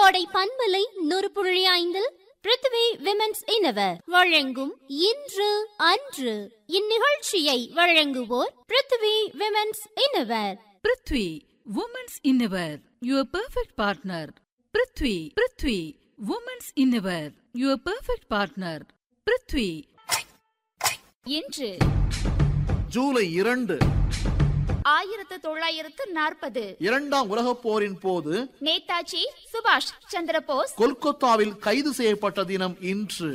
கோடை பண்பலை நூறு புள்ளி ஐந்தில் பிருத்வி விமென்ஸ் இனவர் வழங்கும் இன்று அன்று இந்நிகழ்ச்சியை வழங்குவோர் Prithvi women's innerwear Prithvi women's innerwear your perfect partner Prithvi Prithvi women's innerwear your perfect partner Prithvi இன்று ஜூலை இரண்டு ஆயிரத்து தொள்ளாயிரத்து நாற்பது இரண்டாம் உலகப் போரின் போது நேதாஜி சுபாஷ் சந்திரபோஸ் கொல்கத்தாவில் கைது செய்யப்பட்ட தினம் இன்று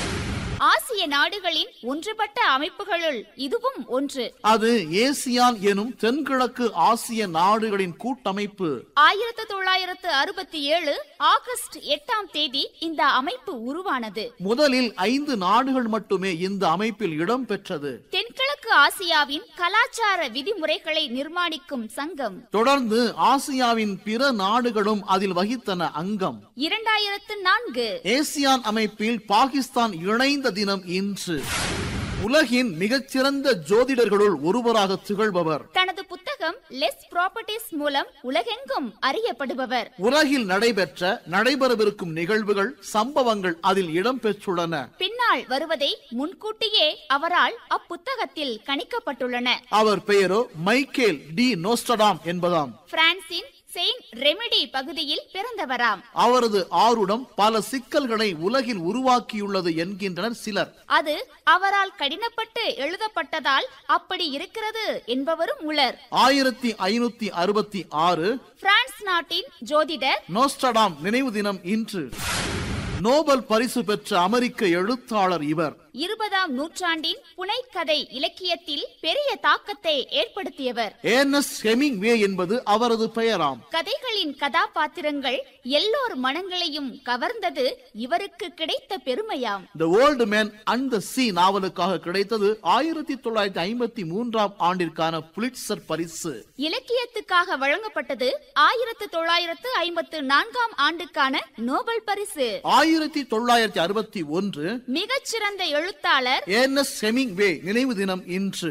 ஆசிய நாடுகளின் ஒன்றுபட்ட அமைப்புகளுள் இதுவும் ஒன்று அது ஏசியான் எனும் தென்கிழக்கு ஆசிய நாடுகளின் கூட்டமைப்பு ஆயிரத்து தொள்ளாயிரத்து அறுபத்தி ஏழு ஆகஸ்ட் எட்டாம் தேதி இந்த அமைப்பு உருவானது முதலில் ஐந்து நாடுகள் மட்டுமே இந்த அமைப்பில் இடம் பெற்றது தென்கிழக்கு ஆசியாவின் கலாச்சார விதிமுறைகளை நிர்மாணிக்கும் சங்கம் தொடர்ந்து ஆசியாவின் பிற நாடுகளும் அதில் வகித்தன அங்கம் இரண்டாயிரத்து நான்கு ஏசியான் அமைப்பில் பாகிஸ்தான் இணைந்த தினம் இன்று உலகின் மிகச்சிறந்த ஜோதிடர்களுள் ஒருவராக திகழ்பவர் தனது புத்தகம் லெஸ் ப்ராப்பர்ட்டிஸ் மூலம் உலகெங்கும் அறியப்படுபவர் உலகில் நடைபெற்ற நடைபெறவிருக்கும் நிகழ்வுகள் சம்பவங்கள் அதில் இடம்பெற்றுள்ளன பின்னால் வருவதை முன்கூட்டியே அவரால் அப்புத்தகத்தில் கணிக்கப்பட்டுள்ளன அவர் பெயரோ மைக்கேல் டி நோஸ்டடாம் என்பதாம் பிரான்சின் செயின்ட் ரெமிடி பகுதியில் பிறந்தவராம் அவரது ஆருடம் பல சிக்கல்களை உலகில் உருவாக்கியுள்ளது என்கின்றனர் சிலர் அது அவரால் கடினப்பட்டு எழுதப்பட்டதால் அப்படி இருக்கிறது என்பவரும் உளர் ஆயிரத்தி ஐநூத்தி அறுபத்தி ஆறு பிரான்ஸ் நாட்டின் ஜோதிடர் நோஸ்டடாம் நினைவு தினம் இன்று நோபல் பரிசு பெற்ற அமெரிக்க எழுத்தாளர் இவர் இருபதாம் நூற்றாண்டின் புனைக்கதை இலக்கியத்தில் பெரிய தாக்கத்தை ஏற்படுத்தியவர் ஏர்னஸ் ஹெமிங்வே என்பது அவரது பெயராம் கதைகளின் கதாபாத்திரங்கள் எல்லோர் மனங்களையும் கவர்ந்தது இவருக்கு கிடைத்த பெருமையாம் the old man and the sea நாவலுக்காக கிடைத்தது ஆயிரத்தி தொள்ளாயிரத்தி ஐம்பத்தி மூன்றாம் ஆண்டிற்கான புலிட்சர் பரிசு இலக்கியத்துக்காக வழங்கப்பட்டது ஆயிரத்து தொள்ளாயிரத்து ஐம்பத்து நான்காம் ஆண்டுக்கான நோபல் பரிசு ஆயிரத்தி தொள்ளாயிரத்தி அறுபத்தி ஒன்று மிகச்சிறந்த எழுத்தாளர் ஏர்னஸ் ஹெமிங்வே நினைவு தினம் இன்று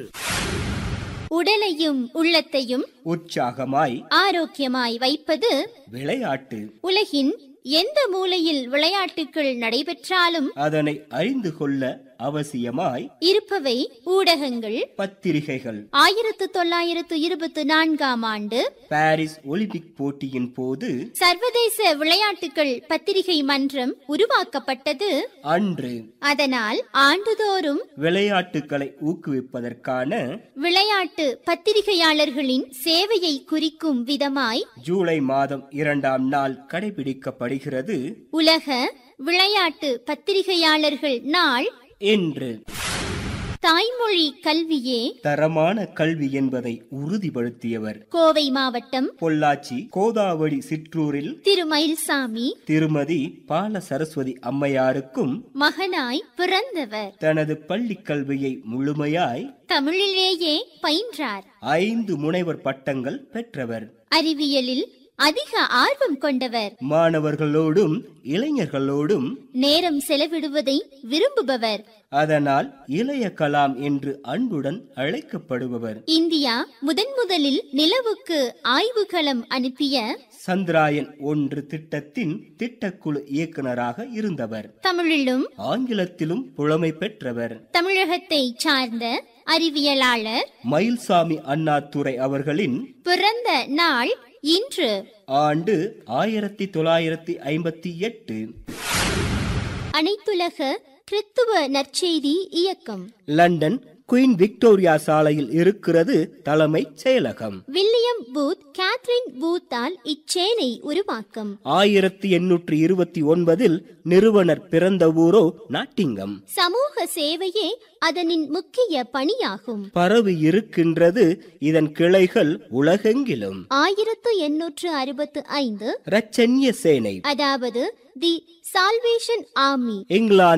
உடலையும் உள்ளத்தையும் உற்சாகமாய் ஆரோக்கியமாய் வைப்பது விளையாட்டு உலகின் எந்த மூலையில் விளையாட்டுகள் நடைபெற்றாலும் அதனை அறிந்து கொள்ள அவசியமாய் இருப்பவை ஊடகங்கள் பத்திரிகைகள் ஆயிரத்து தொள்ளாயிரத்து இருபத்தி நான்காம் ஆண்டு பாரிஸ் ஒலிம்பிக் போட்டியின் போது சர்வதேச விளையாட்டுகள் பத்திரிகை மன்றம் உருவாக்கப்பட்டது அன்று அதனால் ஆண்டுதோறும் விளையாட்டுகளை ஊக்குவிப்பதற்கான விளையாட்டு பத்திரிகையாளர்களின் சேவையை குறிக்கும் விதமாய் ஜூலை மாதம் இரண்டாம் நாள் கடைபிடிக்கப்படுகிறது உலக விளையாட்டு பத்திரிகையாளர்கள் நாள் என்று தாய்மொழி கல்வியே தரமான கல்வி என்பதை உறுதிப்படுத்தியவர் கோவை மாவட்டம் பொள்ளாச்சி கோதாவரி சிற்றூரில் திருமயில்சாமி திருமதி பால சரஸ்வதி அம்மையாருக்கும் மகனாய் பிறந்தவர் தனது பள்ளி கல்வியை முழுமையாய் தமிழிலேயே பயின்றார் ஐந்து முனைவர் பட்டங்கள் பெற்றவர் அறிவியலில் அதிக ஆர்வம் கொண்டவர் மாணவர்களோடும் இளைஞர்களோடும் நேரம் செலவிடுவதை விரும்புபவர் அதனால் இளைய கலாம் என்று அன்புடன் அழைக்கப்படுபவர் இந்தியா முதன் முதலில் நிலவுக்கு ஆய்வுகளம் அனுப்பிய சந்திராயன் ஒன்று திட்டத்தின் திட்டக்குழு இயக்குனராக இருந்தவர் தமிழிலும் ஆங்கிலத்திலும் புலமை பெற்றவர் தமிழகத்தை சார்ந்த அறிவியலாளர் மயில்சாமி அண்ணாதுரை அவர்களின் பிறந்த நாள் இன்று ஆண்டு ஆயிரத்தி தொள்ளாயிரத்தி ஐம்பத்தி எட்டு அனைத்துலக கிறித்துவ நற்செய்தி இயக்கம் லண்டன் குயின் விக்டோரியா சாலையில் இருக்கிறது தலைமைச் செயலகம் வில்லியம் பூத் கேத்ரின் பூத்தால் இச்சேனை உருவாக்கம் ஆயிரத்தி எண்ணூற்றி இருபத்தி ஒன்பதில் நிறுவனர் பிறந்த ஊரோ நாட்டிங்கம் சமூக சேவையே அதனின் முக்கிய பணியாகும் பரவி இருக்கின்றது இதன் கிளைகள் உலகெங்கிலும் ஆயிரத்து எண்ணூற்று அறுபத்து ஐந்து இரட்சண்ய சேனை அதாவது தி சால்வேஷன் ஆர்மி இங்கிலாந்து